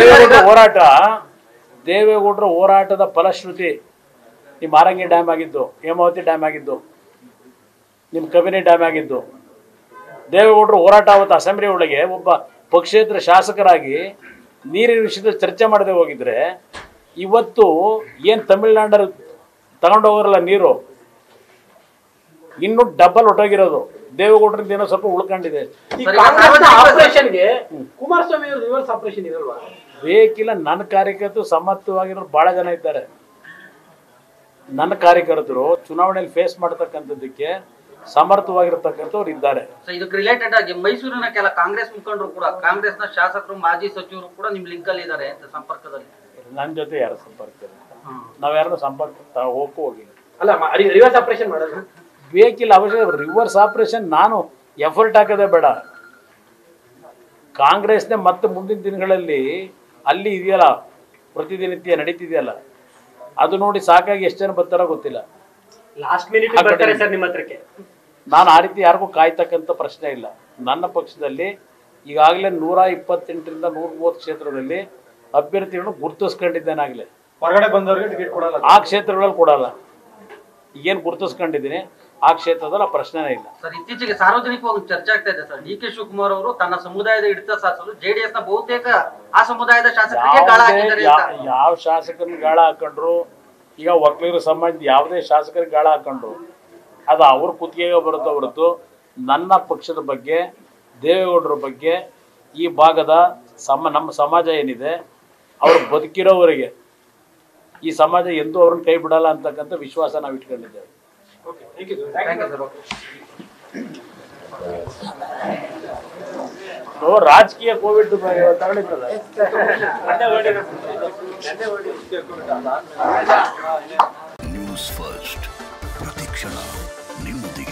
ದೇವೇಗೌಡರ ಹೋರಾಟ ದೇವೇಗೌಡರ ಹೋರಾಟದ ಫಲಶ್ರುತಿ ನಿಮ್ಮ ಆರಂಗಿ ಡ್ಯಾಮ್ ಆಗಿದ್ದು ಹೇಮಾವತಿ ಡ್ಯಾಮ್ ಆಗಿದ್ದು ನಿಮ್ಮ ಕಬಿನಿ ಡ್ಯಾಮ್ ಆಗಿದ್ದು ದೇವೇಗೌಡರು ಹೋರಾಟ ಅವತ್ತು ಅಸೆಂಬ್ಲಿ ಒಳಗೆ ಒಬ್ಬ ಪಕ್ಷೇತರ ಶಾಸಕರಾಗಿ ನೀರಿನ ವಿಷಯದ ಚರ್ಚೆ ಮಾಡದೆ ಹೋಗಿದ್ರೆ ಇವತ್ತು ಏನು ತಮಿಳ್ನಾಡಲ್ಲಿ ತಗೊಂಡೋಗಿರಲ್ಲ ನೀರು ಇನ್ನೂ ಡಬಲ್ ಹೊಟ್ಟೋಗಿರೋದು ದೇವೇಗೌಡರಿಂದ ಏನೋ ಸ್ವಲ್ಪ ಉಳ್ಕೊಂಡಿದೆ ಈ ಸರಿ, ಕಾಂಗ್ರೆಸ್ನ ಸಾರ್ವಜನಿಕ ಆಪರೇಷನ್ಗೆ ಕುಮಾರಸ್ವಾಮಿ ಅವರು ರಿವರ್ಸ್ ಆಪರೇಷನ್ ಇರಲ್ವಾ ಬೇಕಿಲ್ಲ ನನ್ನ ಕಾರ್ಯಕರ್ತರು ಸಮರ್ಥವಾಗಿರೋರು ಬಹಳ ಜನ ಇದ್ದಾರೆ ನನ್ನ ಕಾರ್ಯಕರ್ತರು ಚುನಾವಣೆಯಲ್ಲಿ ಫೇಸ್ ಮಾಡ್ತಕ್ಕಂಥದ್ದಕ್ಕೆ ಸಮರ್ಥವಾಗಿರತಕ್ಕಂಥವ್ರು ಇದ್ದಾರೆ ಸೊ ಇದಕ್ಕೆ ರಿಲೇಟೆಡ್ ಆಗಿ ಮೈಸೂರಿನ ಕೆಲ ಕಾಂಗ್ರೆಸ್ ಮುಖಂಡರು ಕೂಡ ಕಾಂಗ್ರೆಸ್ನ ಶಾಸಕರು ಮಾಜಿ ಸಚಿವರು ಕೂಡ ನಿಮ್ ಲಿಂಕ್ ಅಲ್ಲಿ ಇದ್ದಾರೆ ಅಂತ ಸಂಪರ್ಕದಲ್ಲಿ ನನ್ನ ಜೊತೆ ಯಾರು ಸಂಪರ್ಕ ಇಲ್ಲ ನಾವು ಯಾರನ್ನೂ ಸಂಪರ್ಕ ತ- ಹೋಗಕ್ಕೂ ಹೋಗಿಲ್ಲ ಅಲ್ಲ ರಿವರ್ಸ್ ಆಪರೇಷನ್ ಮಾಡೋದು ಬೇಕಿಲ್ಲ ಅವಶ್ಯ ರಿವರ್ಸ್ ಆಪರೇಷನ್ ನಾನು ಎಫರ್ಟ್ ಹಾಕೋದೇ ಬೇಡ ಕಾಂಗ್ರೆಸ್ನೇ ಮತ್ತೆ ಮುಂದಿನ ದಿನಗಳಲ್ಲಿ ಅಲ್ಲಿ ಇದೆಯಲ್ಲ ಪ್ರತಿದಿನಿತ್ಯ ನಡೀತಿದೆಯಲ್ಲ ಅದು ನೋಡಿ ಸಾಕಾಗಿ ಎಷ್ಟು ಜನ ಬರ್ತಾರೋ ಗೊತ್ತಿಲ್ಲ ಲಾಸ್ಟ್ ಮಿನಿಟ್ ಆ ಕಡೆ ಬರ್ತಾರೆ ಸರ್ ನಿಮ್ಮ ಹತ್ರಕ್ಕೆ ನಾನು ಆ ರೀತಿ ಯಾರಿಗೂ ಕಾಯ್ತಕ್ಕಂಥ ಪ್ರಶ್ನೆ ಇಲ್ಲ ನನ್ನ ಪಕ್ಷದಲ್ಲಿ ಈಗಾಗಲೇ ನೂರ ಇಪ್ಪತ್ತೆಂಟರಿಂದ ನೂರ ಮೂವತ್ತು ಕ್ಷೇತ್ರದಲ್ಲಿ ಅಭ್ಯರ್ಥಿಗಳನ್ನು ಗುರುತಿಸ್ಕೊಂಡಿದ್ದೇನಾಗಲೇ ಹೊರಗಡೆ ಬಂದವರಿಗೆ ಟಿಕೆಟ್ ಕೊಡಲ್ಲ ಆ ಕ್ಷೇತ್ರಗಳಲ್ಲಿ ಕೊಡಲ್ಲ ಈಗೇನು ಗುರುತಿಸ್ಕೊಂಡಿದ್ದೀನಿ ಆ ಕ್ಷೇತ್ರದಲ್ಲಿ ಆ ಪ್ರಶ್ನೆನೇ ಇಲ್ಲ ಸರ್ ಇತ್ತೀಚೆಗೆ ಸಾರ್ವಜನಿಕವಾಗಿ ಒಂದು ಚರ್ಚೆ ಆಗ್ತಾ ಇದೆ ಸರ್ ಡಿ ಕೆ ಶಿವಕುಮಾರ್ ಅವರು ತನ್ನ ಸಮುದಾಯದ ಹಿಡಿತ ಸಾಧಿಸಲು ಜೆಡಿಎಸ್ ನ ಬಹುತೇಕ ಆ ಸಮುದಾಯದ ಶಾಸಕರಿಗೆ ಗಾಳ ಯಾವುದೇ ಹಾಕಿದ್ದಾರೆ ಯಾ- ಅಂತ ಯಾವ ಶಾಸಕರನ್ನ ಗಾಳ ಹಾಕೊಂಡ್ರು ಈಗ ಒಕ್ಕಲಿಗರ ಸಮಾಜದ ಯಾವುದೇ ಶಾಸಕರಿಗೆ ಗಾಳ ಹಾಕೊಂಡ್ರು ಅದು ಅವ್ರ ಕುತ್ತಿಗೆಗೆ ಬರುತ್ತೋ ಹೊರತು ನನ್ನ ಪಕ್ಷದ ಬಗ್ಗೆ ದೇವೇಗೌಡರ ಬಗ್ಗೆ ಈ ಭಾಗದ ಸಮ ನಮ್ಮ ಸಮಾಜ ಏನಿದೆ ಅವ್ರು ಬದುಕಿರೋವರೆಗೆ ಈ ಸಮಾಜ ಎಂದೂ ಅವ್ರನ್ನ ಕೈ ಬಿಡಲ್ಲ ಅಂತಕ್ಕಂಥ ವಿಶ್ವಾಸ ನಾವು ಇಟ್ಕೊಂಡಿದ್ದೇವೆ ಥ್ಯಾಂಕ್ ಯು ಸರ್ ಸೊ, ರಾಜಕೀಯ ಕೋವಿಡ್ ತಗೊಂಡಿದ್ದಲ್ಲ ನ್ಯೂಸ್ ಫಸ್ಟ್ ಪ್ರತಿಕ್ಷಣ ನಿಮ್ಮೊಂದಿಗೆ